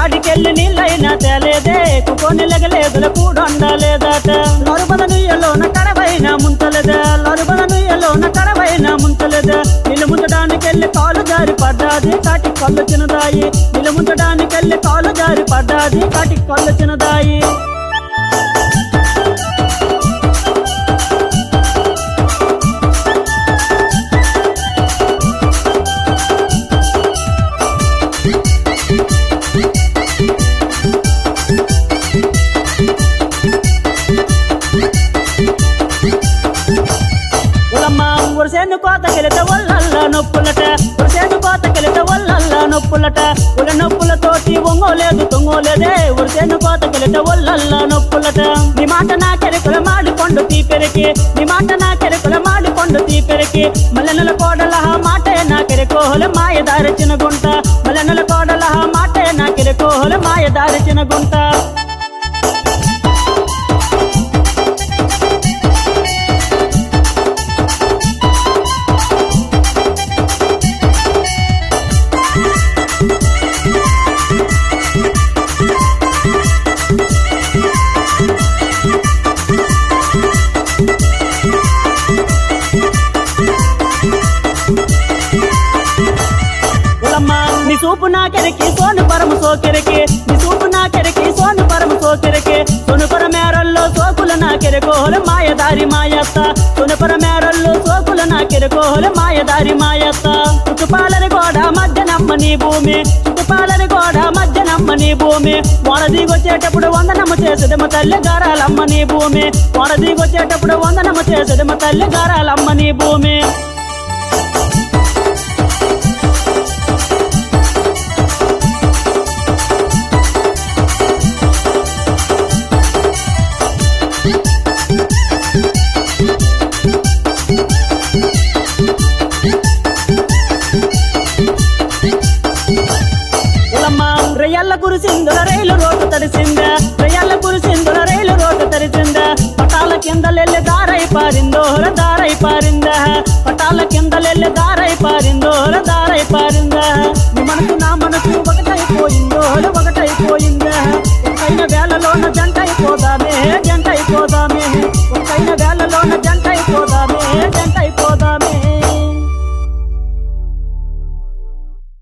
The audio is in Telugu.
కాడికెళ్ళి నీళ్ళైనా తేలేదే కుకొని లెగలేదుల కూడొండలేదట లరుబద నుయ్యలోన కడవైన ముంచలేదే లరుబద నుయ్యలోన కడవైన ముంచలేదే నీళ్ళు ముంచడానికెళ్ళి కాలు జారి పడ్డాది కాటి కళ్ళు చిన్నదాయి నీళ్ళు ముంచడానికెళ్ళి కాలు జారి పడ్డాది కాటి కళ్ళు చిన్నదాయి ఉలమ్మ ఉరసేను కోతకెళితే ఒళ్ళల్లా నొప్పులట ఉరసేను కోతకెళితే ఒళ్ళల్లా నొప్పులట ఉల నొప్పులతోటి ఒంగోలేదు తొంగోలేదే ఉరసేను కోతకెళితే ఒళ్ళల్లా నొప్పులట నీ మాట నా కెరకుల మాడి కొండు తీపెరికి నీ మాట నా కెరకుల మాడి కొండు తీపెరికి మల్లెనల కోడల మాటే నా కెరకోహల మాయ దారిచిన గుంట మల్లెనల కోడల మాటే నా కెరకోహల మాయ దారిచిన గుంట ఉలమ్మ నీ చూపు నా కెరకి సోను పరమ సోకెరకి నీ చూపు నా కెరకి సోను పరమ సోకెరకి సొనుపర మేరల్లో సోకుల నా కెరకోహల మాయదారి మాయత్త సొనుపర మేరల్లో సోకుల నా కెరకోహల మాయదారి మాయత్త చుట్టుపాలని గోడ మధ్యనమ్మ నీ భూమి చుట్టుపాలని గోడ మధ్యనమ్మ నీ భూమి వడదీగొచ్చేటప్పుడు వందనమ్మ చేసేదమ్మ తల్లి గారాలమ్మ నీ భూమి వడదీగొచ్చేటప్పుడు వందనమ్మ చేసేదమ్మ తల్లి గారాలమ్మ నీ భూమి ఉలమ్మ రయ్యల్ల కురిసిందుల రైలు రోడ్డు తడిసిందా రయ్యల్ల కురిసిందుల రైలు రోడ్డు తడిసిందా పటాల కిందలెల్లి దారై పారిందోహర దారై పారిందా పటాల కిందలెల్లి దారై పారిందోహర దారై పారిందా నీ మనసు నా మనసు ఒకటైపోయిందోహర ఒకటైపోయిందా ఒకటైన వేళలోన జంటైపోదా